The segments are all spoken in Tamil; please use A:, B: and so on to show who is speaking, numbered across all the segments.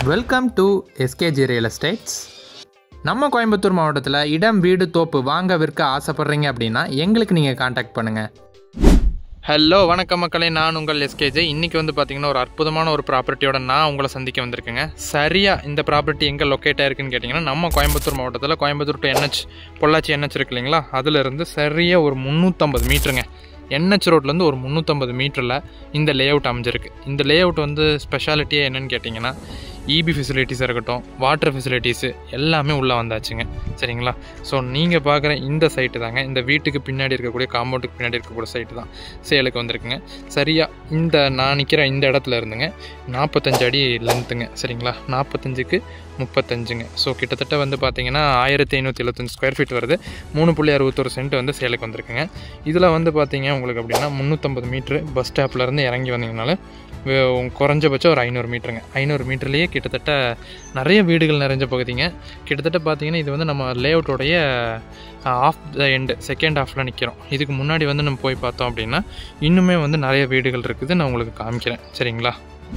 A: welcome to SKG real estates நம்ம கோயம்புத்தூர் மாவட்டத்தில் இடம் வீடு தோப்பு வாங்க விற்க ஆசைப்பட்றீங்க அப்படின்னா எங்களுக்கு நீங்கள் காண்டாக்ட் பண்ணுங்கள் ஹலோ வணக்கம் மக்களே நான் உங்கள் எஸ்கேஜே இன்றைக்கி வந்து பார்த்தீங்கன்னா ஒரு அற்புதமான ஒரு ப்ராப்பர்ட்டியோட நான் உங்களை சந்திக்க வந்திருக்கேங்க சரியாக இந்த ப்ராப்பர்ட்டி எங்கே லொக்கேட் ஆயிருக்குன்னு கேட்டிங்கன்னா நம்ம கோயம்புத்தூர் மாவட்டத்தில் Coimbatore to NH Pollachi NH இருக்கு இல்லைங்களா அதுலேருந்து சரியாக ஒரு முந்நூற்றம்பது மீட்டருங்க என்ஹெச் ரோட்லேருந்து ஒரு முந்நூற்றம்பது மீட்டரில் இந்த லே அவுட் அமைஞ்சிருக்கு இந்த லே அவுட் வந்து ஸ்பெஷாலிட்டியே என்னன்னு கேட்டிங்கன்னா இபி ஃபெசிலிட்டிஸாக இருக்கட்டும் வாட்டர் ஃபெசிலிட்டிஸு எல்லாமே உள்ளே வந்தாச்சுங்க சரிங்களா ஸோ நீங்கள் பார்க்குற இந்த சைட்டு தாங்க இந்த வீட்டுக்கு பின்னாடி இருக்கக்கூடிய காம்பவுண்டுக்கு பின்னாடி இருக்கக்கூடிய சைட்டு தான் சேலுக்கு வந்திருக்குங்க சரியாக இந்த நான் நிற்கிற இந்த இடத்துல இருந்துங்க நாற்பத்தஞ்சு அடி லென்த்துங்க சரிங்களா நாற்பத்தஞ்சுக்கு முப்பத்தஞ்சுங்க ஸோ கிட்டத்தட்ட வந்து பார்த்தீங்கன்னா ஆயிரத்தி ஐநூற்றி எழுபத்தஞ்சு ஸ்கொயர் ஃபீட் வருது மூணு புள்ளி அறுபத்தொரு சென்ட் வந்து சேலுக்கு வந்திருக்குங்க இதில் வந்து பார்த்தீங்க உங்களுக்கு அப்படின்னா முந்நூற்றம்பது மீட்ரு பஸ் ஸ்டாப்லேருந்து இறங்கி வந்தீங்கனால வே- குறைஞ்சபட்சம் ஒரு ஐநூறு மீட்டருங்க ஐநூறு மீட்டர்லேயே கிட்டத்தட்ட நிறைய வீடுகள் நிறைஞ்ச பகுதிங்க கிட்டத்தட்ட பார்த்தீங்கன்னா இது வந்து நம்ம லேஅவுட்டோடைய ஆஃப் த எண்டு செகண்ட் ஹாஃபில் நிற்கிறோம் இதுக்கு முன்னாடி வந்து நம்ம போய் பார்த்தோம் அப்படின்னா இன்னுமே வந்து நிறைய வீடுகள் இருக்குது நான் உங்களுக்கு காமிக்கிறேன் சரிங்களா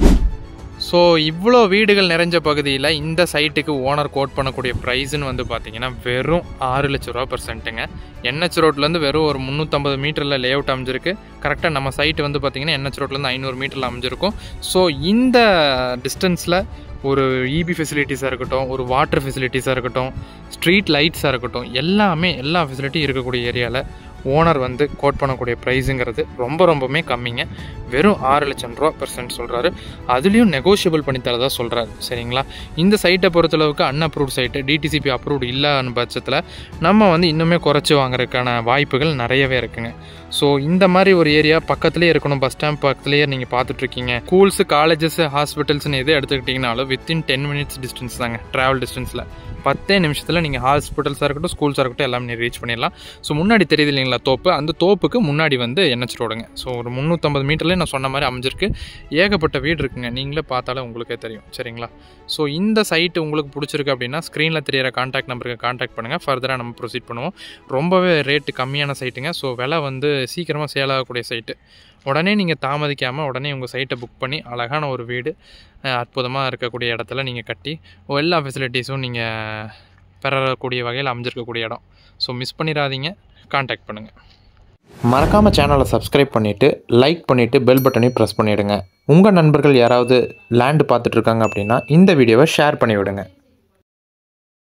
A: ஸோ இவ்வளோ வீடுகள் நிறைஞ்ச பகுதியில் இந்த சைட்டுக்கு ஓனர் கோட் பண்ணக்கூடிய ப்ரைஸ்னு வந்து பார்த்தீங்கன்னா வெறும் ஆறு லட்ச ரூபா per சென்ட்டுங்க என்ஹெச் ரோட்லேருந்து வெறும் ஒரு முந்நூற்றம்பது மீட்டரில் லே அவுட் அமைஞ்சிருக்கு கரெக்டாக நம்ம சைட் வந்து பார்த்தீங்கன்னா என்ஹெச் ரோட்லேருந்து ஐநூறு மீட்டரில் அமைஞ்சிருக்கும் ஸோ இந்த டிஸ்டன்ஸில் ஒரு இபி ஃபெசிலிட்டிஸாக இருக்கட்டும் ஒரு வாட்டர் ஃபெசிலிட்டிஸாக இருக்கட்டும் ஸ்ட்ரீட் லைட்ஸாக இருக்கட்டும் எல்லாமே எல்லா ஃபெசிலிட்டியும் இருக்கக்கூடிய ஏரியாவில் ஓனர் வந்து கோட் பண்ணக்கூடிய ப்ரைஸுங்கிறது ரொம்ப ரொம்பவுமே கம்மிங்க வெறும் ஆறு லட்சம் ரூபா பெர்சன்ட் சொல்கிறாரு அதுலேயும் நெகோஷியபிள் பண்ணி தரதா சொல்கிறாரு சரிங்களா இந்த சைட்டை பொறுத்தளவுக்கு அன்அப்ரூவ்ட் சைட்டு டிடிசிபி அப்ரூவ்டு இல்லாத பட்சத்தில் நம்ம வந்து இன்னுமே குறைச்சி வாங்குறதுக்கான வாய்ப்புகள் நிறையவே இருக்குங்க ஸோ இந்த மாதிரி ஒரு ஏரியா பக்கத்துலேயே இருக்கணும் பஸ் ஸ்டாண்ட் பக்கத்துலேயே நீங்கள் பார்த்துட்ருக்கீங்க ஸ்கூல்ஸு காலேஜஸ் ஹாஸ்பிட்டல்ஸ்னு எது எடுத்துக்கிட்டிங்கனாலும் வித்தின் டென் மினிட்ஸ் டிஸ்டன்ஸ் தாங்க ட்ராவல் டிஸ்டன்ஸில் பத்தே நிமிஷத்தில் நீங்கள் ஹாஸ்பிட்டல்ஸாக இருக்கட்டும் ஸ்கூல்ஸாக இருக்கட்டும் எல்லாமே நீங்கள் ரீச் பண்ணிடலாம் ஸோ முன்னாடி தெரியுது இல்லைங்களா தோப்பு அந்த தோப்புக்கு முன்னாடி வந்து என்ஹெச் ரோடுங்க ஸோ ஒரு முந்நூற்றம்பது மீட்டர்லேயே நான் சொன்ன மாதிரி அமைஞ்சிருக்கு ஏகப்பட்ட வீடு இருக்குங்க நீங்களே பார்த்தாலே உங்களுக்கே தெரியும் சரிங்களா ஸோ இந்த சைட்டு உங்களுக்கு பிடிச்சிருக்கு அப்படின்னா ஸ்க்ரீனில் தெரியிற காண்டாக்ட் நம்பருக்கு காண்டாக்ட் பண்ணுங்கள் ஃபர்தராக நம்ம ப்ரொசீட் பண்ணுவோம் ரொம்பவே ரேட்டு கம்மியான சைட்டுங்க ஸோ விலை வந்து சீக்கிரமாக சேல் ஆகக்கூடிய சைட்டு உடனே நீங்கள் தாமதிக்காமல் உடனே உங்கள் சைட்டை புக் பண்ணி அழகான ஒரு வீடு அற்புதமாக இருக்கக்கூடிய இடத்துல நீங்கள் கட்டி எல்லா ஃபெசிலிட்டிஸும் நீங்கள் பெறக்கூடிய வகையில் அமைஞ்சிருக்கக்கூடிய இடம் ஸோ மிஸ் பண்ணிடாதீங்க காண்டாக்ட் பண்ணுங்கள்
B: மறக்காமல் சேனலை சப்ஸ்கிரைப் பண்ணிவிட்டு லைக் பண்ணிவிட்டு பெல் பட்டனையும் ப்ரெஸ் பண்ணிவிடுங்க உங்கள் நண்பர்கள் யாராவது லேண்டு பார்த்துட்டு இருக்காங்க அப்படின்னா இந்த வீடியோவை ஷேர் பண்ணி விடுங்க